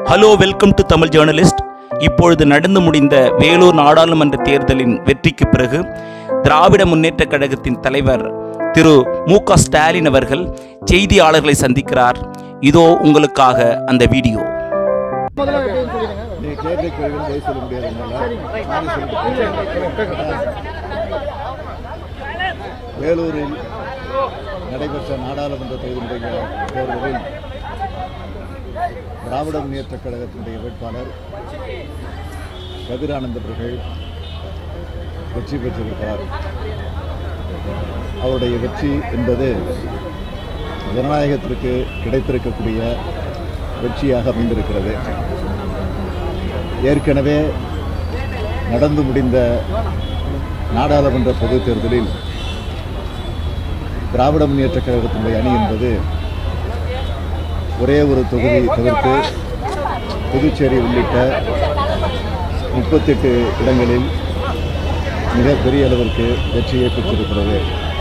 hello welcome to Tamil journalist இப்பொழுது நடந்து முடிந்த வேலூர் நாடாளுமன்ற தேர்தலின் வெற்றிக்கு பிறகு திராவிட முன்னேற்றக் கழகத்தின் தலைவர் திரு மு க ஸ்டாலின் அவர்கள் செய்தியாளர்களை சந்திக்கிறார் இதோ உங்களுக்காக அந்த வீடியோ நீ கேட்ட கேள்வி பதில் சொல்ல முடியாதுனால நானே சொல்லிட்டு வேலூரில் நடைபெற்ற நாடாளுமன்ற தேர்தலுடைய தேர்தலில் திராவிட முன்னேற்றக் கழகத்தினுடைய வேட்பாளர் கதிரானந்த் அவர்கள் வெற்றி பெற்றிருக்கிறார் அவருடைய வெற்றி என்பது ஜனநாயகத்திற்கு கிடைத்திருக்கக்கூடிய வெற்றியாக அமைந்திருக்கிறது ஏற்கனவே நடந்து முடிந்த நாடாளுமன்ற பொதுத் தேர்தலில் திராவிட முன்னேற்றக் கழகத்தினுடைய அணி என்பது ஒரே ஒரு தொகுதி தவிர்த்து புதுச்சேரி உள்ளிட்ட முப்பத்தெட்டு இடங்களில் மிக பெரிய அளவிற்கு வெற்றியை பெற்றிருக்கிறது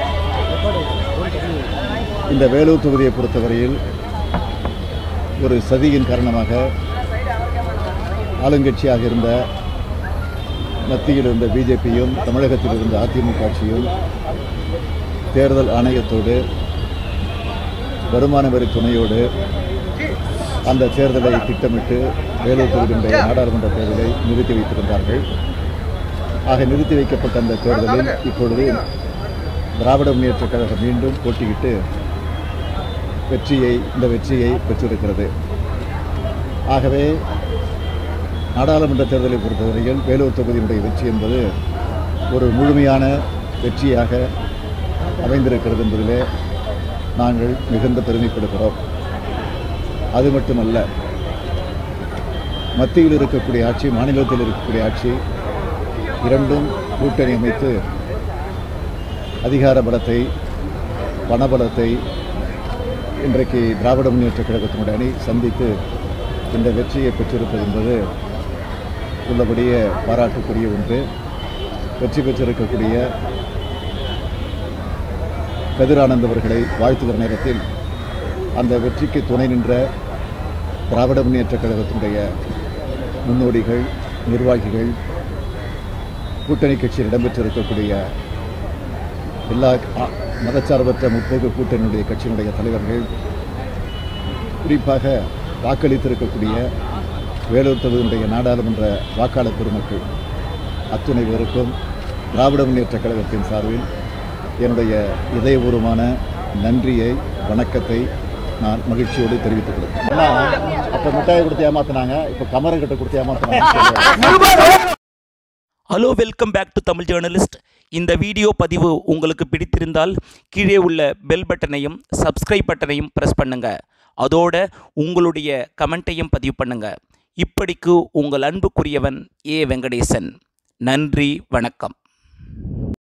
இந்த வேலூர் தொகுதியை பொறுத்தவரையில் ஒரு சதியின் காரணமாக ஆளுங்கட்சியாக இருந்த மத்தியில் இருந்த பிஜேபியும் தமிழகத்தில் இருந்த அதிமுக ஆட்சியும் தேர்தல் ஆணையத்தோடு வருமான வரி துணையோடு அந்த தேர்தலை திட்டமிட்டு வேலூர் தொகுதியினுடைய நாடாளுமன்ற தேர்தலை நிறுத்தி வைத்திருந்தார்கள் ஆக நிறுத்தி வைக்கப்பட்ட அந்த தேர்தலில் இப்பொழுது திராவிட முன்னேற்றக் கழகம் மீண்டும் போட்டியிட்டு வெற்றியை இந்த வெற்றியை பெற்றிருக்கிறது ஆகவே நாடாளுமன்ற தேர்தலை பொறுத்தவரையில் வேலூர் தொகுதியினுடைய வெற்றி என்பது ஒரு முழுமையான வெற்றியாக அமைந்திருக்கிறது என்பதிலே நாங்கள் மிகுந்த பெருமைப்படுகிறோம் அது மட்டுமல்ல மத்தியில் இருக்கக்கூடிய ஆட்சி மாநிலத்தில் இருக்கக்கூடிய ஆட்சி இரண்டும் கூட்டணி அமைத்து அதிகார பலத்தை பணபலத்தை இன்றைக்கு திராவிட முன்னேற்றக் கழகத்தினுடைய அணி சந்தித்து இந்த வெற்றியை பெற்றிருப்பது என்பது உள்ளபடியே பாராட்டுக்குரிய ஒன்று வெற்றி பெற்றிருக்கக்கூடிய கதிரானந்த் அவர்களை வாழ்த்துகிற நேரத்தில் அந்த வெற்றிக்கு துணை நின்ற திராவிட முன்னேற்றக் கழகத்தினுடைய முன்னோடிகள் நிர்வாகிகள் கூட்டணி கட்சியில் இடம்பெற்றிருக்கக்கூடிய எல்லா அ- மதச்சார்பற்ற முற்போக்கு கூட்டணியுடைய கட்சியினுடைய தலைவர்கள் குறிப்பாக வாக்களித்திருக்கக்கூடிய வேலூர் தொகுதியினுடைய நாடாளுமன்ற வாக்காளர் பெருமக்கள் அத்துணை பேருக்கும் திராவிட முன்னேற்றக் கழகத்தின் சார்பில் என்னுடைய இதயபூர்வமான நன்றியை வணக்கத்தை நான் மகிழ்ச்சியோடு தெரிவித்துக் கொள்கிறேன் அப்போ மிட்டாயை கொடுத்து ஏமாத்தினாங்க இப்போ கமரக்கட்டை கொடுத்து ஏமாத்தினாங்க hello welcome back to Tamil journalist இந்த வீடியோ பதிவு உங்களுக்கு பிடித்திருந்தால் கீழே உள்ள பெல் பட்டனையும் சப்ஸ்கிரைப் பட்டனையும் ப்ரெஸ் பண்ணுங்க அதோட உங்களுடைய கமெண்ட்டையும் பதிவு பண்ணுங்க இப்படிக்கு உங்கள் அன்புக்குரியவன் ஏ வெங்கடேசன் நன்றி வணக்கம்